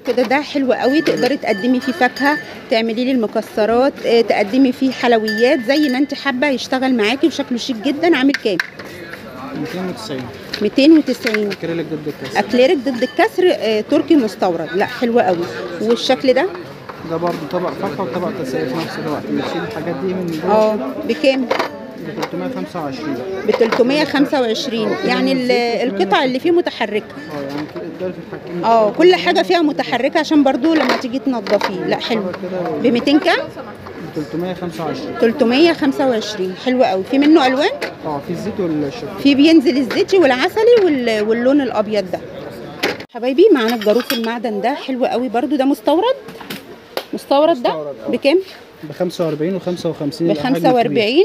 كده ده حلو قوي تقدري تقدمي فيه فاكهه تعملي لي المكسرات آه، تقدمي فيه حلويات زي ما انت حابه يشتغل معاكي وشكله شيك جدا عامل كام 290 290 اكريليك ضد الكسر اكليرك ضد الكسر آه، تركي مستورد لا حلو قوي والشكل ده ده برضه طبق فاكهه وطبق تسالي في نفس الوقت بتشيل الحاجات دي من جوه اه بكام ب 325 ب 325 يعني ال- القطع اللي فيه متحركه اه يعني كده الدول في الحاجتين اه كل حاجه فيها متحركه عشان برضو لما تيجي تنضفيه لا حلو ب 200 كام ب 325 325 حلو قوي في منه الوان اه في الزيت والشوكولاته في بينزل الزيتي والعسلي وال- واللون الابيض ده حبايبي معانا الجاروف المعدن ده حلو قوي برضو ده مستورد مستورد ده مستورد، اه. بكام ب 45 و 55 ب 45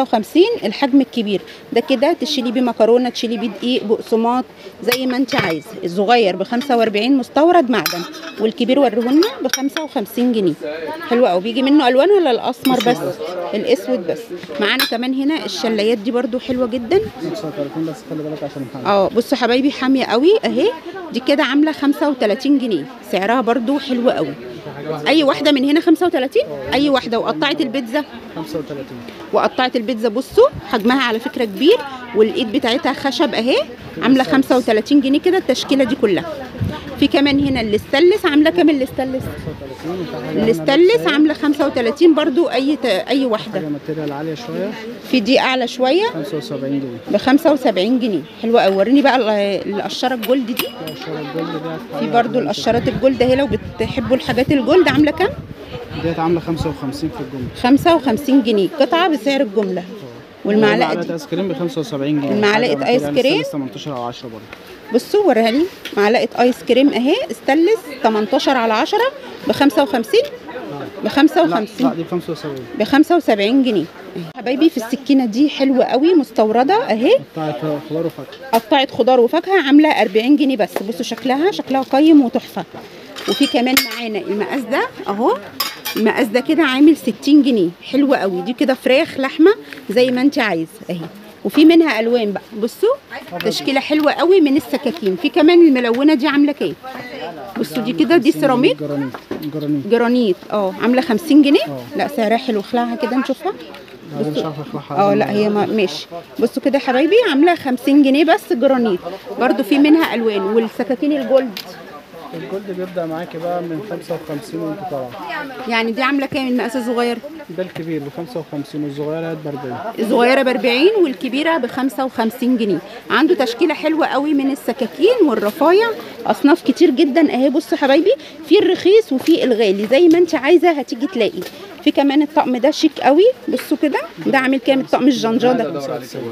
و55 الحجم الكبير ده كده تشيلي بيه مكرونه تشيلي بيه دقيق بقسماط زي ما انت عايزه الصغير ب 45 مستورد معدن والكبير وريهولنا ب 55 جنيه حلو قوي بيجي منه الوان ولا الاسمر بس الاسود بس معانا كمان هنا الشلايات دي برضو حلوه جدا 35 بس خلي بالك عشان الحاجة اه بصوا حبايبي حاميه قوي اهي دي كده عامله 35 جنيه سعرها برضو حلو قوي اي واحده من هنا 35 اي واحده وقطعت البيتزا 35 وقطعت البيتزا بصوا حجمها على فكره كبير والايد بتاعتها خشب اهي عامله 35 جنيه كده التشكيله دي كلها في كمان هنا الاستانلس عامله كام الاستانلس 35 وفي حاجه الاستانلس عامله 35 برضو اي ت... اي واحده حاجه ماتيريال عاليه شويه في دي اعلى شويه 75 جنيه ب 75 جنيه حلوه قوي وريني بقى ال- القشره الجولد دي القشره الجولد ديت في برضو القشرات الجولد اهي لو بتحبوا الحاجات الجولد عامله كام ديت عامله 55 في الجمله 55 جنيه قطعه بسعر الجمله والمعلقه دي ايس كريم ب 75 جنيه المعلقة حاجة آيس ماتيريال كريم. ستانلس 18 او 10 برضه بصوا وريها لي معلقه ايس كريم اهي استانلس 18 على 10 ب 55 ب لا 55 لا دي ب 75 ب 75 جنيه حبايبي في السكينه دي حلوه قوي مستورده اهي بتاعت خضار وفاكهه قطعت خضار وفاكهه عامله 40 جنيه بس بصوا شكلها شكلها قيم وتحفه وفي كمان معانا المقاس ده اهو المقاس ده كده عامل 60 جنيه حلوه قوي دي كده فراخ لحمه زي ما انت عايزه اهي وفي منها الوان بقى بصوا تشكيله حلوه قوي من السكاكين في كمان الملونه دي عامله كام بصوا دي كده دي سيراميك جرانيت جرانيت جرانيت اه عامله 50 جنيه اه. لا سعرها حلو اخلعها كده نشوفها لا، دي مش عارفه اخلعها اه لا هي ما ماشي بصوا كده يا حبايبي عامله 50 جنيه بس جرانيت برضو في منها الوان والسكاكين الجولد الجولد بيبدا معاكي بقى من 55 وانت طالعه يعني دي عامله كام المقاس الصغير ده الكبير ب 55 والصغيره ب 40 الصغيره ب 40 والكبيره ب 55 جنيه عنده تشكيله حلوه قوي من السكاكين والرفايع اصناف كتير جدا اهي بصوا حبايبي في الرخيص وفي الغالي زي ما انت عايزه هتيجي تلاقي في كمان الطقم ده شيك قوي بصوا كده ده عامل كام الطقم الجنجان ده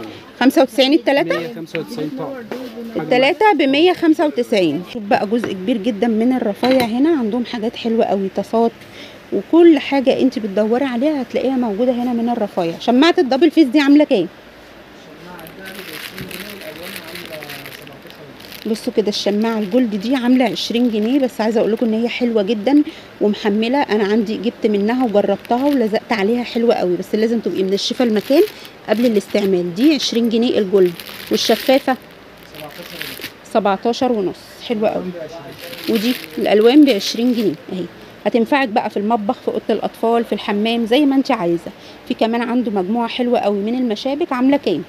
95 التلاته 195 طقم التلاتة ب 195 شوف بقى جزء كبير جدا من الرفايع هنا عندهم حاجات حلوة قوي طاسات وكل حاجة انت بتدوري عليها هتلاقيها موجودة هنا من الرفايع شماعة الدبل فيس دي عاملة كام؟ بصوا كده الشماعة الجولد دي عاملة 20 جنيه بس عايزة اقول لكم ان هي حلوة جدا ومحملة انا عندي جبت منها وجربتها ولزقت عليها حلوة قوي بس لازم تبقي منشفة المكان قبل الاستعمال دي 20 جنيه الجولد والشفافة 17 ونص حلوة قوي ودي الالوان ب 20 جنيه اهي هتنفعك بقى في المطبخ في اوضه الاطفال في الحمام زي ما انت عايزه في كمان عنده مجموعه حلوه قوي من المشابك عامله كام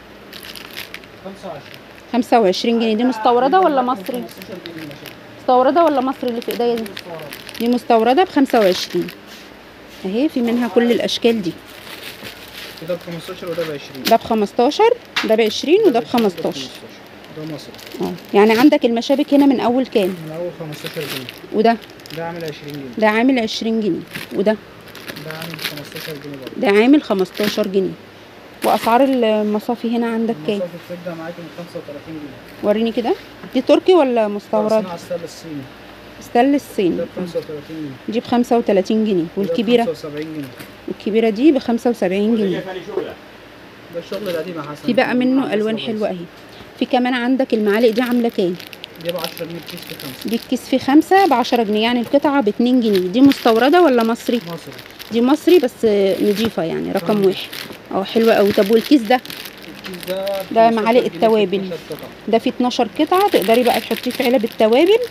25 جنيه دي مستورده ولا مصري مستورده ولا مصري اللي في ايديا دي دي مستورده ب 25 اهي في منها كل الاشكال دي ده ب 15 وده ب 20 ده ب 15 ده ب 20 وده ب 15 ده مصر اه يعني عندك المشابك هنا من اول كام من اول 15 جنيه وده ده عامل 20 جنيه ده عامل 20 جنيه وده ده عامل 15 جنيه برضه ده عامل 15 جنيه واسعار المصافي هنا عندك كام المصافي بتبدا معاكي من 35 جنيه وريني كده دي تركي ولا مستورد صناعة السله الصيني ستانلس الصيني ده ب 35 جنيه دي ب 35 جنيه والكبيره 75 جنيه والكبيره دي ب 75 جنيه ده الشغل القديم يا حسن في بقى منه الوان حلوه اهي في كمان عندك المعالق دي عامله كام دي ب 10 جنيه كيس في خمسه دي الكيس فيه خمسة ب 10 جنيه يعني القطعه ب 2 جنيه دي مستورده ولا مصري مصر دي مصري بس نضيفه يعني رقم واحد اه حلوه قوي طب والكيس ده الكيس ده ب ده 15 معالق جنيه في التوابل. 12 قطعة. ده فيه 12 قطعه تقدري بقى تحطيه في علب التوابل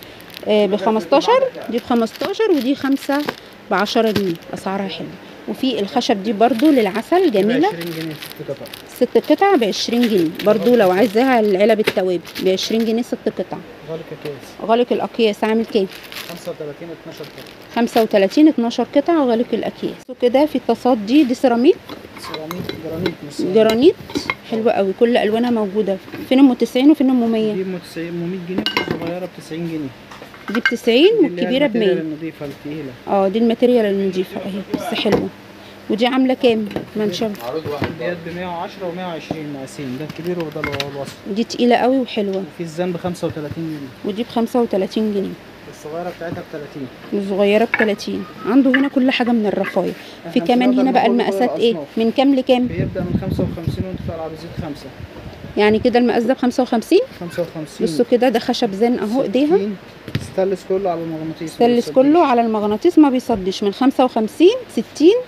ب 15 دي ب 15 ودي 5 ب 10 جنيه اسعارها حلوه وفي الخشب دي برضو للعسل جميله 20 جنيه ست قطع ست قطع ب 20 جنيه برضو لو عايزاها العلب التوابل ب 20 جنيه ست قطع غالي كاس غالق الاقياس عامل كام 35 12 قطع 35 12 قطعه غالق الاكياس وكده في الطاسات دي دي سيراميك سيراميك جرانيت مش سيراميك. جرانيت حلوه قوي كل الوانها موجوده فين ام 90 وفين ام 100 دي ام 90 ام 100 جنيه الصغيره ب 90 جنيه دي ب 90 دي اللي هي والكبيره ب 100 الماتيريال النظيفه التقيله اه دي الماتيريال النضيفه اهي بس حلوه ودي عامله كام منشب ديت ب 110 و120 مقاسين ده الكبير وده الوسط دي تقيله قوي وحلوه وفي الزن ب 35 جنيه ودي ب 35 جنيه الصغيره بتاعتها ب 30 الصغيره ب 30 عنده هنا كل حاجه من الرفايه في إحنا كمان بنقدر هنا بقى نقول كل المقاسات ايه الأصناف. من كام لكام بيبدا من 55 وانت طالعه بزيت 5 يعني كده المقاس ده ب 55 55 بصوا كده ده خشب زان اهو ايديها 60. ستانلس كله على المغناطيس ستانلس كله على المغناطيس ما بيصدش من 55 60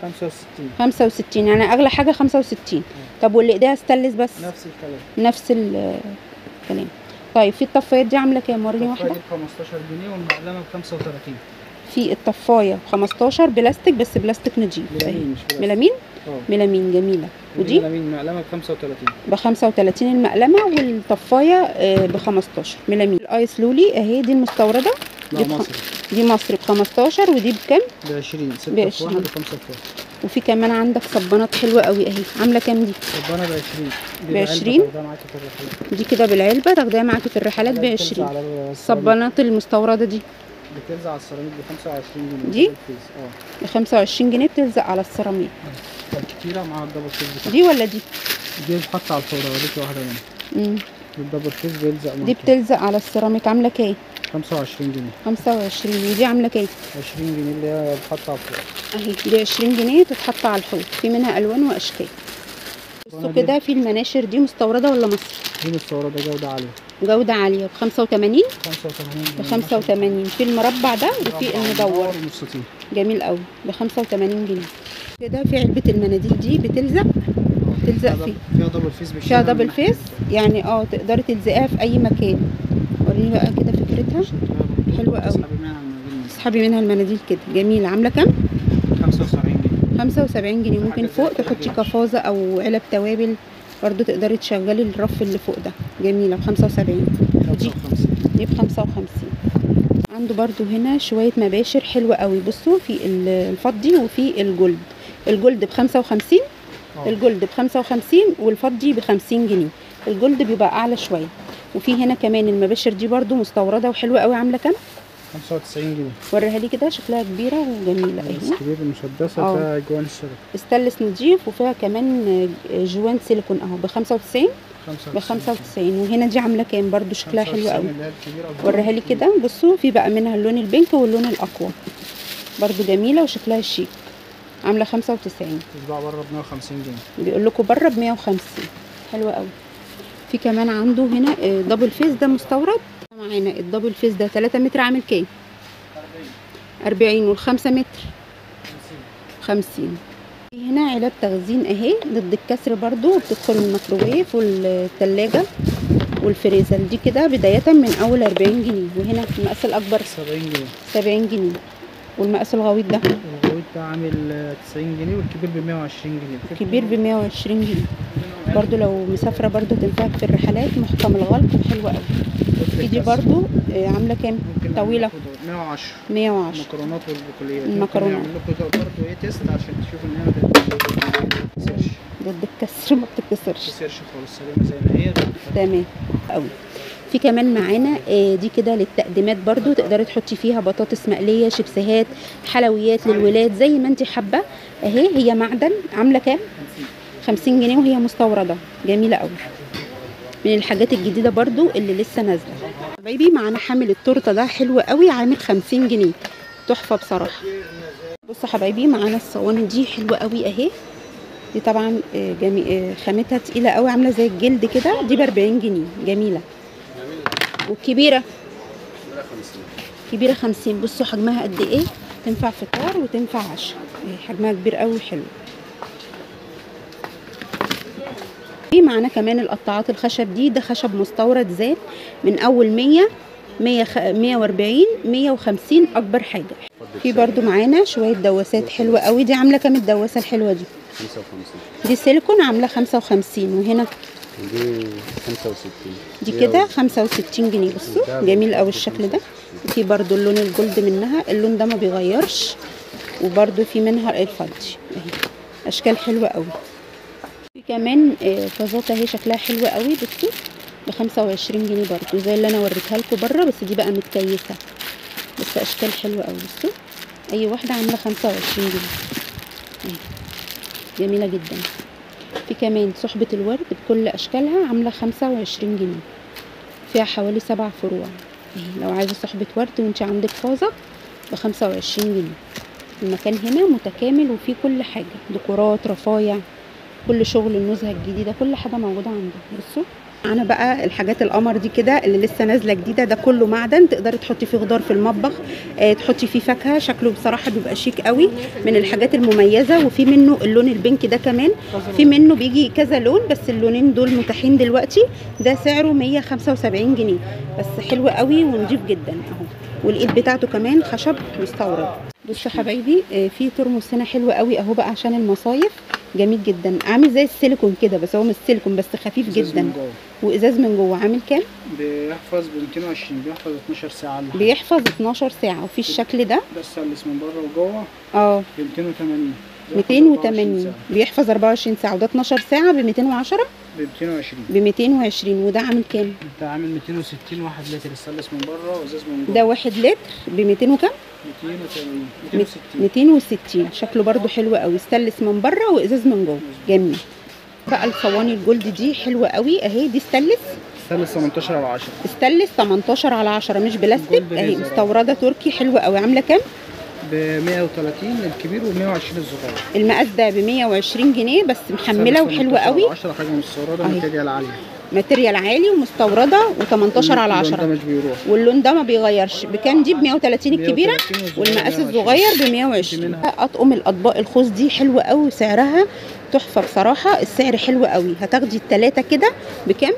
65 65 يعني اغلى حاجه 65 طب واللي ايديها ستانلس بس نفس الكلام نفس ال- الكلام طيب في الطفايات دي عامله كام وريني الطفاية واحده دي ب 15 جنيه والمعلمه ب 35 في الطفايه ب 15 بلاستيك بس بلاستيك نضيف اهي ميلامين مش بلاستيك. ميلامين اه ميلامين جميله ودي ودي ميلامين معلمه ب 35 ب 35 المقلمه والطفايه ب 15 ميلامين الايس لولي اهي دي المستورده لا دي بخ- مصري دي مصري ب 15 ودي بكام ب 20 6 ب في 20. 1 ب 5 في 1 وفي كمان عندك صبانات حلوه قوي اهي عامله كام دي ربنا ب 20 ب 20. ده معاك في الرحلات دي كده بالعلبه تاخديها معاكي في الرحلات ب 20 على السيراميك. الصبانات المستورده دي بتلزق على السيراميك ب 25 جنيه دي؟ دبل فيز. اه ب 25 جنيه بتلزق على السيراميك كتيره مع الدبل فيز بتاعها دي ولا دي دي بتحط على الفوره اوريكي واحده منها مم. الدبل فيز بيلزق دي معاكي بتلزق على السيراميك عامله كام 25 جنيه 25 ودي عامله كام 20 جنيه اللي هي بتحط على الفوره اهي دي 20 جنيه تتحط على الحوض في منها الوان واشكال بصوا كده في المناشر دي مستورده ولا مصري دي مستورده جوده عاليه جوده عاليه ب 85 85 ب 85 في المربع ده وفي المدور مستطيل جميل قوي ب 85 جنيه كده في علبه المناديل دي بتلزق تلزق فيه. فيها دبل فيز فيها بتشيلها دبل من فيس يعني اه تقدري تلزقيها في اي مكان وريني بقى كده فكرتها ناحية. حلوة قوي. تسحبي منها المناديل. تسحبي منها المناديل كده جميله عامله كام 75 جنيه 75 جنيه ممكن حاجة فوق زي كده تحطي بيعمل. كفازه او علب توابل برضو تقدري تشغلي الرف اللي فوق ده جميله ب 75 ودي 55 دي ب 55 عنده برضو هنا شويه مباشر حلوه قوي بصوا في ال- الفضي وفي الجلد الجلد ب 55 اه. الجلد ب 55 والفضي ب 50 جنيه الجلد بيبقى اعلى شويه وفي هنا كمان المباشر دي برضو مستورده وحلوه قوي عامله كام 95 جنيه وريها لي كده شكلها كبيره وجميله بس اهي كبير المسدسه اه. فيها جوان الشرب استانلس نضيف وفيها كمان جوان سيليكون اهو ب 95 ب 95 وهنا دي عامله كام برضو شكلها حلو قوي وريها لي كده بصوا في بقى منها اللون البينك واللون الاقوى برضو جميله وشكلها شيك عامله 95 تتباع بره ب 150 جنيه بيقول لكم بره ب 150 حلوه قوي في كمان عنده هنا آه، دبل فيس ده مستورد معانا الدبل فيس ده 3 متر عامل كام 40 والخمسة متر 50 في هنا علب تخزين اهي ضد الكسر برضو بتدخل الميكروويف والتلاجة والفريزر دي كده بداية من اول 40 جنيه وهنا المقاس الاكبر 70 جنيه 70 جنيه والمقاس الغويط ده الغويط ده عامل 90 جنيه والكبير ب 120 جنيه كبير ب 120 جنيه برضو لو مسافرة برضو تنفعك في الرحلات محكم الغلق وحلوة قوي في دي برضو آه، عاملة كام ممكن طويلة. نعمل لكم ده 110 110 المكرونات والبقوليات المكرونات. ممكن نعمل لكم ده برضه ايه تيست عشان تشوفوا ان هي ما بتتكسرش ضد الكسر ما ما بتتكسرش بتتكسرش خالص سليمه زي ما هي تمام قوي في كمان معانا آه، دي كده للتقديمات برضو تقدري تحطي فيها بطاطس مقليه شيبسيهات حلويات للولاد زي ما انت حابه اهي هي معدن عامله كام 50 جنيه وهي مستورده جميله قوي من الحاجات الجديده برضو اللي لسه نازله حبايبي معانا حامل التورته ده حلو قوي عامل 50 جنيه تحفه بصراحه بصوا حبايبي معانا الصواني دي حلوه قوي اهي دي طبعا آه، جمي... آه، خامتها تقيله قوي عامله زي الجلد كده دي ب 40 جنيه جميله والكبيره كبيره 50 بصوا حجمها قد ايه تنفع فطار وتنفع عشاء آه، حجمها كبير قوي وحلو في معانا كمان القطاعات الخشب دي ده خشب مستورد زاد من اول 100 100 خ- 140 150 اكبر حاجه في برضو معانا شويه دواسات حلوه قوي دي عامله كام الدواسه الحلوه دي 55 دي سيليكون عامله 55 وهنا دي 65 دي كده 65 جنيه بصوا جميل قوي الشكل ده في برضو اللون الجولد منها اللون ده ما بيغيرش وبرضو في منها الفضي اهي اشكال حلوه قوي في كمان آه، فازات اهي شكلها حلو قوي بصوا ب 25 جنيه برضو زي اللي انا وريتها لكم بره بس دي بقى متكيسه بس اشكال حلوه قوي بصوا اي واحده عامله 25 جنيه اهي جميله جدا في كمان صحبة الورد بكل أشكالها عاملة خمسة وعشرين جنيه فيها حوالي سبع فروع اهي لو عايزة صحبة ورد وانت عندك فازة بخمسة وعشرين جنيه المكان هنا متكامل وفيه كل حاجة ديكورات رفايع كل شغل النزهة الجديدة كل حاجة موجودة عنده بصوا انا بقى الحاجات القمر دي كده اللي لسه نازله جديده ده كله معدن تقدري تحطي فيه خضار في المطبخ آه تحطي فيه فاكهه شكله بصراحه بيبقى شيك قوي من الحاجات المميزه وفي منه اللون البينك ده كمان في منه بيجي كذا لون بس اللونين دول متاحين دلوقتي ده سعره 175 جنيه بس حلو قوي ونضيف جدا اهو والايد بتاعته كمان خشب مستورد بصوا حبايبي آه، في ترمس هنا حلو قوي اهو بقى عشان المصايف جميل جدا عامل زي السيليكون كده بس هو مش سيليكون بس خفيف إزاز جدا من جوه. وازاز من جوه عامل كام بيحفظ ب 220 بيحفظ 12 ساعة ولا حاجة. بيحفظ 12 ساعه وفي الشكل ده ده السلس من بره وجوه اه ب 280 بيحفظ 24 280 ساعة. بيحفظ 24 ساعه وده 12 ساعه ب 210 ب 220 ب 220 وده عامل كام انت عامل 260 واحد لتر السلس من بره وازاز من جوه ده واحد لتر ب 200 وكام 280 260 260 شكله برضو حلو قوي ستانلس من بره وازاز من جوه جميل بقى الصواني الجولد دي حلوه قوي اهي دي ستانلس السلس 18 على 10 ستانلس 18 على 10 مش بلاستيك جولد اهي ليزر. مستورده تركي حلوه قوي عامله كام ب 130 الكبير و 120 الصغير المقاس ده ب 120 جنيه بس محمله سلس وحلوه 18 قوي على 10 حاجة مستوردة أهي. ماتيريال عالية ماتيريال عالي ومستورده و18 على اللون ده 10 مش بيروح واللون ده ما بيغيرش بكام دي ب 130 الكبيره 130 والمقاس 120. الصغير ب 120 منها. اطقم الاطباق الخوص دي حلوه قوي وسعرها تحفه بصراحه السعر حلو قوي هتاخدي الثلاثه كده بكام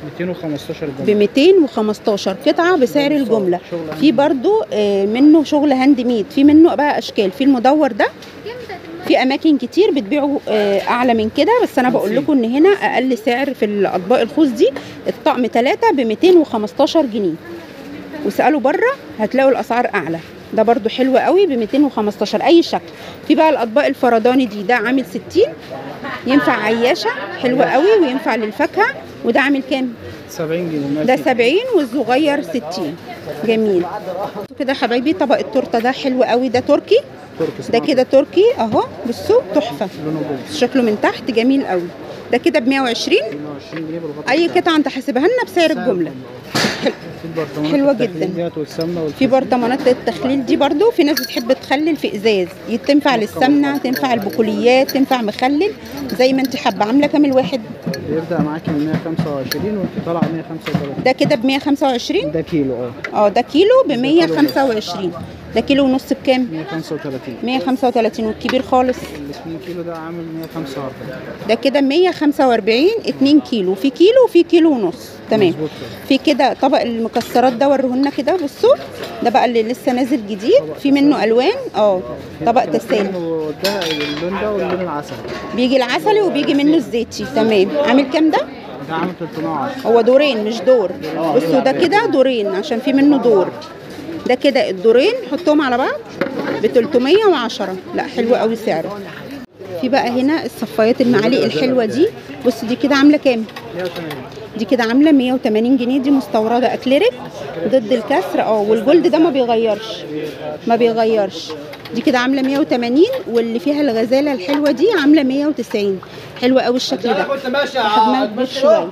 215 ب جنيه 215 قطعه بسعر شغل- الجمله شغل هاند في ميد. برضو آه، منه شغل هاند ميد في منه بقى اشكال في المدور ده في اماكن كتير بتبيعوا آه، اعلى من كده بس انا بقول لكم ان هنا اقل سعر في الاطباق الخوص دي الطقم ثلاثة ب 215 جنيه وسالوا بره هتلاقوا الاسعار اعلى ده برضو حلو قوي ب 215 اي شكل في بقى الاطباق الفرداني دي ده عامل 60 ينفع عياشه حلوه قوي وينفع للفاكهه وده عامل كام 70 جنيه ده 70 والصغير 60 جميل بصوا كده حبايبي طبق التورته ده حلو قوي ده تركي تركي ده كده تركي اهو بصوا تحفه لونه جولد شكله من تحت جميل قوي ده كده ب 120 120 جنيه بالغطا اي بتاعه. قطعه انت حاسبها لنا بسعر الجمله في البرطمانات حلوة التخليل جدا. ديت والسمنه في برطمانات التخليل دي برضو في ناس بتحب تخلل في ازاز تنفع للسمنه تنفع البقوليات تنفع مخلل زي ما انت حابه عامله كام الواحد بيبدا معاكي من 125 وانت طالعه 135 ده كده ب 125 ده كيلو اه اه ده كيلو ب 125 ده كيلو ونص بكام 135 135 والكبير خالص ال 2 كيلو ده عامل 145 ده كده 145 2 كيلو في كيلو وفي كيلو ونص تمام مظبوط كده. في كده طبق المكسرات ده وريهولنا كده بصوا ده بقى اللي لسه نازل جديد في منه الوان اه طبق تسالي ده اللون ده واللون العسل بيجي العسلي وبيجي منه الزيتي تمام عامل كام ده ده عامل 310 هو دورين مش دور بصوا ده كده دورين عشان في منه دور ده كده الدورين حطهم على بعض ب 310 لا حلو قوي سعره في بقى هنا الصفايات المعالق الحلوه دي بص دي كده عامله كام 180 دي كده عامله 180 جنيه دي مستورده اكليريك ضد الكسر اه والجولد ده ما بيغيرش ما بيغيرش دي كده عامله 180 واللي فيها الغزاله الحلوه دي عامله 190 حلوه قوي الشكل ده حجمها كبير شويه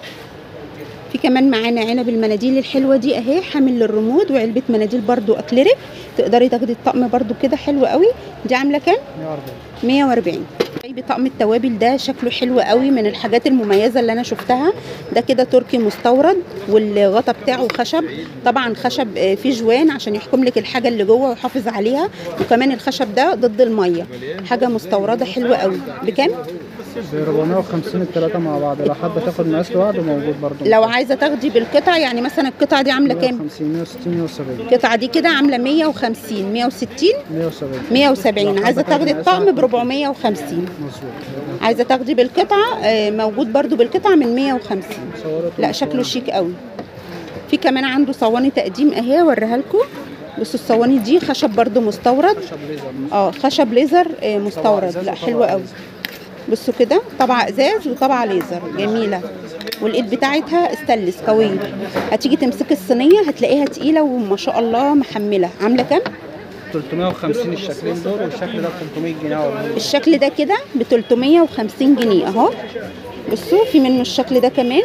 في كمان معانا عنب المناديل الحلوه دي اهي حامل للرمود وعلبه مناديل برضو اكليريك تقدري تاخدي الطقم برضو كده حلو قوي دي عامله كام 140 140 جايبه طقم التوابل ده شكله حلو قوي من الحاجات المميزه اللي انا شفتها ده كده تركي مستورد والغطا بتاعه خشب طبعا خشب آه، فيه جوان عشان يحكم لك الحاجه اللي جوه ويحافظ عليها وكمان الخشب ده ضد الميه حاجه مستورده حلوه قوي بكام ب 450 الثلاثه مع بعض لو حابه تاخد مقاس لوحده موجود برضه لو عايزه تاخدي بالقطع يعني مثلا القطعه دي عامله كام 150 160 170 القطعه دي كده عامله 150 160 170 170 عايزه تاخدي الطقم ب 450 مظبوط عايزه تاخدي بالقطعه آه، موجود برضو بالقطعه من 150 صورت لا شكله شيك قوي في كمان عنده صواني تقديم اهي اوريها لكم بصوا الصواني دي خشب برضو مستورد خشب ليزر اه خشب ليزر آه، مستورد إزاز لا وطبعة حلو قوي ليزر. بصوا كده طبعة ازاز وطبعة ليزر جميلة والايد بتاعتها استلس قوية هتيجي تمسكي الصينية هتلاقيها تقيلة وما شاء الله محملة عاملة كام 350 الشكلين دول والشكل ده ب 300 جنيه والله الشكل ده كده ب 350 جنيه اهو بصوا في منه الشكل ده كمان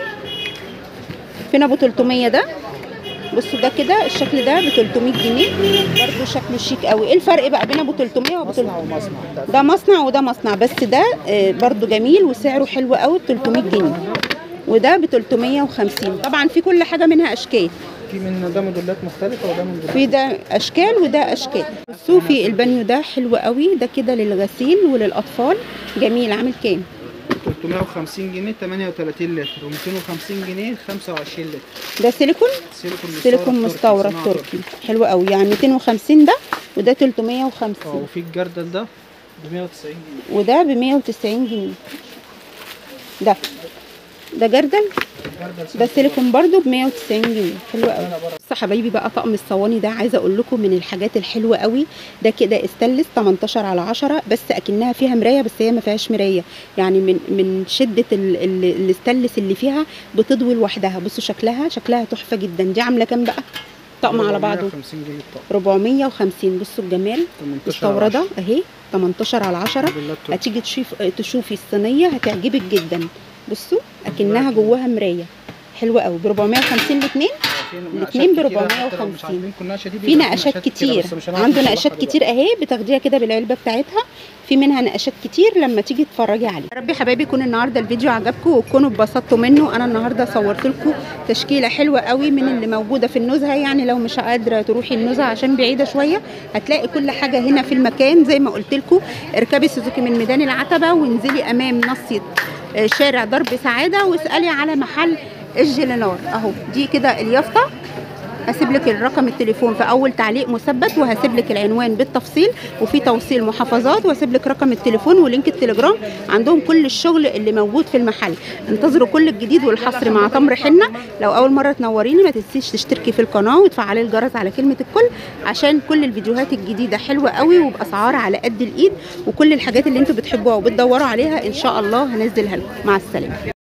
فين ابو 300 ده بصوا ده كده الشكل ده ب 300 جنيه برضو شكله شيك قوي ايه الفرق بقى بين ابو 300 وابو 300 مصنع ومصنع ده مصنع وده مصنع بس ده آه، برضو جميل وسعره حلو قوي ب 300 جنيه وده ب 350 طبعا في كل حاجه منها اشكال في من ده موديلات مختلفه وده موديلات في ده اشكال وده اشكال بصوا في البانيو ده حلو قوي ده كده للغسيل وللاطفال جميل عامل كام 350 جنيه 38 لتر و250 جنيه 25 لتر ده سيليكون سيليكون سيليكون مستورد صناعة تركي حلو قوي يعني 250 ده وده اه 350 وفي الجردل ده ب 190 جنيه وده ب 190 جنيه ده ده جردل الجردل ده سيليكون برضو ب 190 جنيه حلو قوي بص حبايبي بقى طقم الصواني ده عايزه اقول لكم من الحاجات الحلوه قوي ده كده استانلس 18 على 10 بس اكنها فيها مرايه بس هي ما فيهاش مرايه يعني من من شده ال- ال- الاستانلس اللي فيها بتضوي لوحدها بصوا شكلها شكلها تحفه جدا دي عامله كام بقى طقم على بعضه 450 جنيه الطقم 450 بصوا الجمال 18 على مستورده اهي 18 على 10 موديلات تركي. هتيجي تشوف تشوفي الصينيه هتعجبك جدا بصوا اكنها جواها مرايه حلوه قوي ب 450 الاثنين في الاتنين نقشات ب كتيرة، حتى لو 450. مش عاجبينكم النقشة دي في بيبقى نقشات كتير بس مش هنعرف عنده نشرحها نقشات دلوقتي. كتير اهي بتاخديها كده بالعلبه بتاعتها في منها نقشات كتير لما تيجي تتفرجي عليه يا رب يا حبايبي يكون النهارده الفيديو عجبكم وتكونوا اتبسطتوا منه انا النهارده صورت لكم تشكيله حلوه قوي من اللي موجوده في النزهه يعني لو مش قادره تروحي النزهه عشان بعيده شويه هتلاقي كل حاجه هنا في المكان زي ما قلت لكم اركبي سوزوكي من ميدان العتبه وانزلي امام نصيه آه، شارع درب سعاده واسالي على محل الجلينار اهو دي كده اليافطه هسيب لك الرقم التليفون في اول تعليق مثبت وهسيب لك العنوان بالتفصيل وفي توصيل محافظات وهسيب لك رقم التليفون ولينك التليجرام عندهم كل الشغل اللي موجود في المحل انتظروا كل الجديد والحصر مع تمر حنه لو اول مره تنوريني ما تنسيش تشتركي في القناه وتفعلي الجرس على كلمه الكل عشان كل الفيديوهات الجديده حلوه قوي وباسعار على قد الايد وكل الحاجات اللي انتوا بتحبوها وبتدوروا عليها ان شاء الله هنزلها لكم مع السلامه